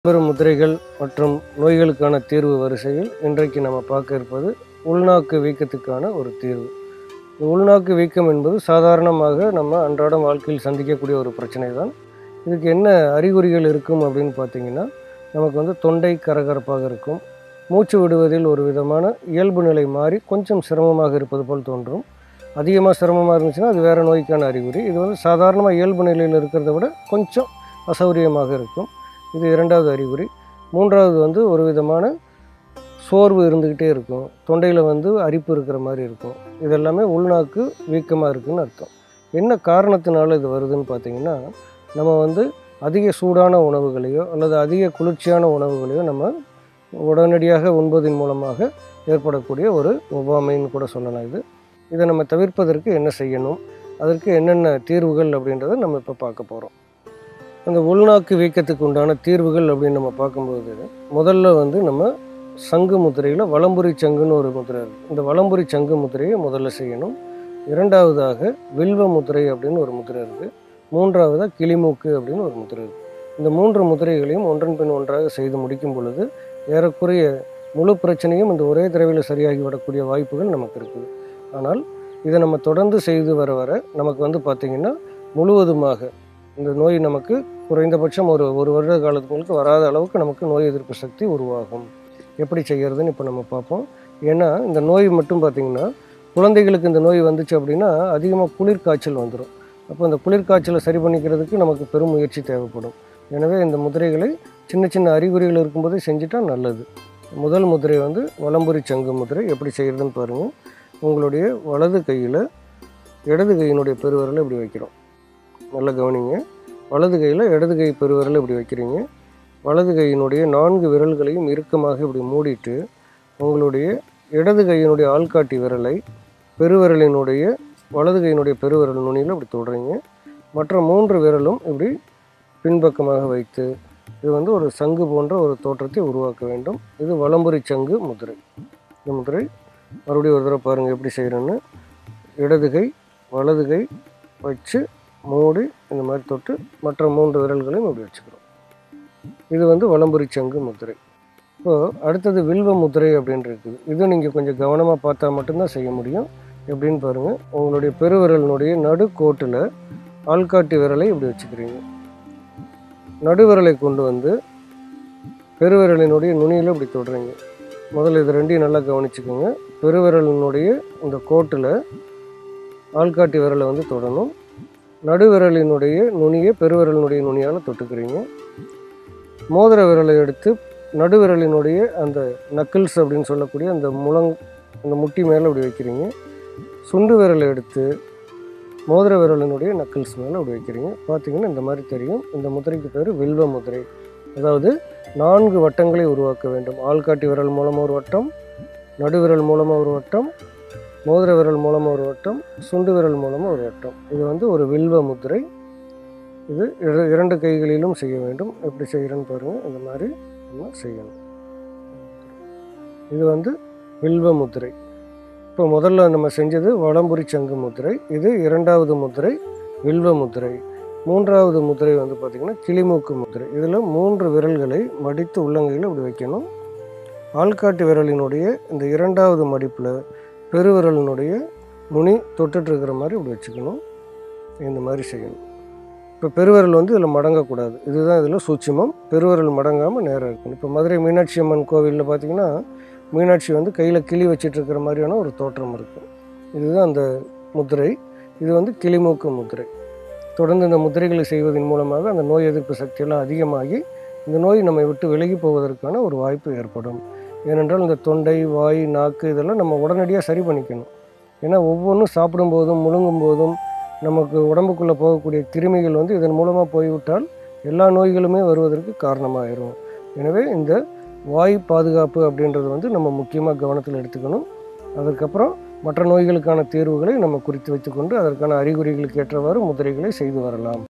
பெரும் முத்திரைகள் மற்றும் நோய்களுக்கான தீர்வு வரிசையில் இன்றைக்கு நம்ம பார்க்க இருப்பது உள்நாக்கு வீக்கத்துக்கான ஒரு தீர்வு இந்த உள்நாக்கு வீக்கம் என்பது சாதாரணமாக நம்ம அன்றாடம் வாழ்க்கையில் சந்திக்கக்கூடிய ஒரு பிரச்சனை தான் இதுக்கு என்ன அறிகுறிகள் இருக்கும் அப்படின்னு பார்த்தீங்கன்னா நமக்கு வந்து தொண்டை கரகரப்பாக இருக்கும் மூச்சு விடுவதில் ஒரு விதமான இயல்பு நிலை மாறி கொஞ்சம் சிரமமாக இருப்பது போல் தோன்றும் அதிகமாக சிரமமாக இருந்துச்சுன்னா அது வேறு நோய்க்கான அறிகுறி இது வந்து சாதாரணமாக இயல்பு நிலையில் இருக்கிறத விட கொஞ்சம் அசௌகரியமாக இருக்கும் இது இரண்டாவது அறிகுறி மூன்றாவது வந்து ஒரு விதமான சோர்வு இருந்துக்கிட்டே இருக்கும் தொண்டையில் வந்து அரிப்பு இருக்கிற மாதிரி இருக்கும் இதெல்லாமே உள்நாக்கு வீக்கமாக இருக்குன்னு அர்த்தம் என்ன காரணத்தினால இது வருதுன்னு பார்த்தீங்கன்னா நம்ம வந்து அதிக சூடான உணவுகளையோ அல்லது அதிக குளிர்ச்சியான உணவுகளையோ நம்ம உடனடியாக உண்பதின் மூலமாக ஏற்படக்கூடிய ஒரு ஒவ்வாமைன்னு கூட சொல்லலாம் இது இதை நம்ம தவிர்ப்பதற்கு என்ன செய்யணும் அதற்கு என்னென்ன தீர்வுகள் அப்படின்றத நம்ம இப்போ பார்க்க போகிறோம் அந்த உள்நாக்கு வீக்கத்துக்கு உண்டான தீர்வுகள் அப்படின்னு நம்ம பார்க்கும்போது முதல்ல வந்து நம்ம சங்கு முத்திரையில் வலம்புரி சங்குன்னு ஒரு முத்திரை இருக்குது இந்த வலம்புரி சங்கு முத்திரையை முதல்ல செய்யணும் இரண்டாவதாக வில்வ முத்திரை அப்படின்னு ஒரு முத்திரை இருக்குது மூன்றாவதாக கிளிமூக்கு அப்படின்னு ஒரு முத்திரை இருக்குது இந்த மூன்று முத்திரைகளையும் ஒன்றன் பின் ஒன்றாக செய்து முடிக்கும் பொழுது ஏறக்குறைய முழு பிரச்சனையும் இந்த ஒரே தடவையில் சரியாகி விடக்கூடிய வாய்ப்புகள் நமக்கு இருக்குது ஆனால் இதை நம்ம தொடர்ந்து செய்து வர வர நமக்கு வந்து பார்த்திங்கன்னா முழுவதுமாக இந்த நோய் நமக்கு குறைந்தபட்சம் ஒரு ஒரு வருட காலத்துக்கு வராத அளவுக்கு நமக்கு நோய் எதிர்ப்பு சக்தி உருவாகும் எப்படி செய்கிறதுன்னு இப்போ நம்ம பார்ப்போம் ஏன்னா இந்த நோய் மட்டும் பார்த்திங்கன்னா குழந்தைகளுக்கு இந்த நோய் வந்துச்சு அப்படின்னா அதிகமாக குளிர் காய்ச்சல் வந்துடும் அப்போ இந்த குளிர் காய்ச்சலை சரி பண்ணிக்கிறதுக்கு நமக்கு பெரும் முயற்சி தேவைப்படும் எனவே இந்த முதிரைகளை சின்ன சின்ன அறிகுறிகள் இருக்கும்போதே செஞ்சுட்டா நல்லது முதல் முதிரை வந்து வலம்புரி சங்கு முதிரை எப்படி செய்கிறதுன்னு பாருங்கள் உங்களுடைய வலது கையில் இடது கையினுடைய பெருவிரலை இப்படி வைக்கிறோம் நல்லா கவனிங்க வலது கையில் இடது கை பெருவிரலை இப்படி வைக்கிறீங்க வலது கையினுடைய நான்கு விரல்களையும் இறுக்கமாக இப்படி மூடிட்டு உங்களுடைய இடது கையினுடைய ஆள்காட்டி விரலை பெருவிரலினுடைய வலது கையினுடைய பெருவிரல் நுனியில் இப்படி தொடுறீங்க மற்ற மூன்று விரலும் இப்படி பின்பக்கமாக வைத்து இது வந்து ஒரு சங்கு போன்ற ஒரு தோற்றத்தை உருவாக்க வேண்டும் இது வலம்புரி சங்கு முதிரை இந்த முதிரை மறுபடியும் ஒரு தடவை பாருங்கள் எப்படி செய்கிறேன்னு இடது கை வலது கை வச்சு மூடி இந்த மாதிரி தொட்டு மற்ற மூன்று விரல்களையும் இப்படி வச்சுக்கிறோம் இது வந்து வலம்புரி சங்கு முத்திரை இப்போது அடுத்தது வில்வ முத்திரை அப்படின்னு இருக்குது இது நீங்கள் கொஞ்சம் கவனமாக பார்த்தா மட்டும்தான் செய்ய முடியும் எப்படின்னு பாருங்கள் உங்களுடைய பெருவிரலினுடைய நடுக்கோட்டில் ஆள்காட்டி விரலை இப்படி வச்சுக்கிறீங்க நடுவிரலை கொண்டு வந்து பெருவிரலினுடைய நுனியில் இப்படி தொடுறீங்க முதல்ல இது ரெண்டையும் நல்லா கவனிச்சுக்கோங்க பெருவிரலினுடைய இந்த கோட்டில் ஆள்காட்டி விரலை வந்து தொடணும் நடுவிரலினுடைய நுனியை பெருவிரலினுடைய நுனியால் தொட்டுக்கிறீங்க மோதிர விரலை எடுத்து நடுவிரலினுடைய அந்த நக்கிள்ஸ் அப்படின்னு சொல்லக்கூடிய அந்த முழங் அந்த முட்டி மேலே இப்படி வைக்கிறீங்க சுண்டு விரலை எடுத்து மோதிர விரலினுடைய நக்கிள்ஸ் மேலே அப்படி வைக்கிறீங்க பார்த்தீங்கன்னா இந்த மாதிரி தெரியும் இந்த முதிரைக்கு பேர் வில்வ முதிரை அதாவது நான்கு வட்டங்களை உருவாக்க வேண்டும் ஆள்காட்டி விரல் மூலமாக ஒரு வட்டம் நடுவிரல் மூலமாக ஒரு வட்டம் மோதிர விரல் மூலமாக ஒரு வட்டம் சுண்டு விரல் மூலமாக ஒரு வட்டம் இது வந்து ஒரு வில்வ முத்திரை இது இர- இரண்டு கைகளிலும் செய்ய வேண்டும் எப்படி செய்கிறேன்னு பாருங்கள் இந்த மாதிரி நம்ம செய்யணும் இது வந்து வில்வ முத்திரை இப்போ முதல்ல நம்ம செஞ்சது வலம்புரி சங்கு முத்திரை இது இரண்டாவது முத்திரை வில்வ முத்திரை மூன்றாவது முத்திரை வந்து பார்த்திங்கன்னா கிளிமூக்கு முத்திரை இதில் மூன்று விரல்களை மடித்து உள்ளங்கையில் இப்படி வைக்கணும் ஆள்காட்டி விரலினுடைய இந்த இரண்டாவது மடிப்பில் பெருவிரலினுடைய நுனி தொட்டுட்டு இருக்கிற மாதிரி இப்படி வச்சுக்கணும் இந்த மாதிரி செய்யணும் இப்போ பெருவிரல் வந்து இதில் மடங்கக்கூடாது இதுதான் இதில் சூட்சுமம் பெருவிரல் மடங்காமல் நேராக இருக்கணும் இப்போ மதுரை மீனாட்சி அம்மன் கோவிலில் பார்த்தீங்கன்னா மீனாட்சி வந்து கையில் கிளி வச்சிட்டு இருக்கிற மாதிரியான ஒரு தோற்றம் இருக்கும் இதுதான் அந்த முத்திரை இது வந்து கிளிமூக்கு முத்திரை தொடர்ந்து இந்த முத்திரைகளை செய்வதன் மூலமாக அந்த நோய் எதிர்ப்பு சக்தியெல்லாம் அதிகமாகி இந்த நோய் நம்மை விட்டு விலகி போவதற்கான ஒரு வாய்ப்பு ஏற்படும் ஏனென்றால் இந்த தொண்டை வாய் நாக்கு இதெல்லாம் நம்ம உடனடியாக சரி பண்ணிக்கணும் ஏன்னா ஒவ்வொன்றும் சாப்பிடும்போதும் முழுங்கும் போதும் நமக்கு உடம்புக்குள்ளே போகக்கூடிய கிருமிகள் வந்து இதன் மூலமாக போய்விட்டால் எல்லா நோய்களுமே வருவதற்கு காரணமாயிரும் எனவே இந்த வாய் பாதுகாப்பு அப்படின்றது வந்து நம்ம முக்கியமாக கவனத்தில் எடுத்துக்கணும் அதற்கப்புறம் மற்ற நோய்களுக்கான தீர்வுகளை நம்ம குறித்து வைத்துக்கொண்டு அதற்கான அறிகுறிகளுக்கு ஏற்றவாறு முதிரைகளை செய்து வரலாம்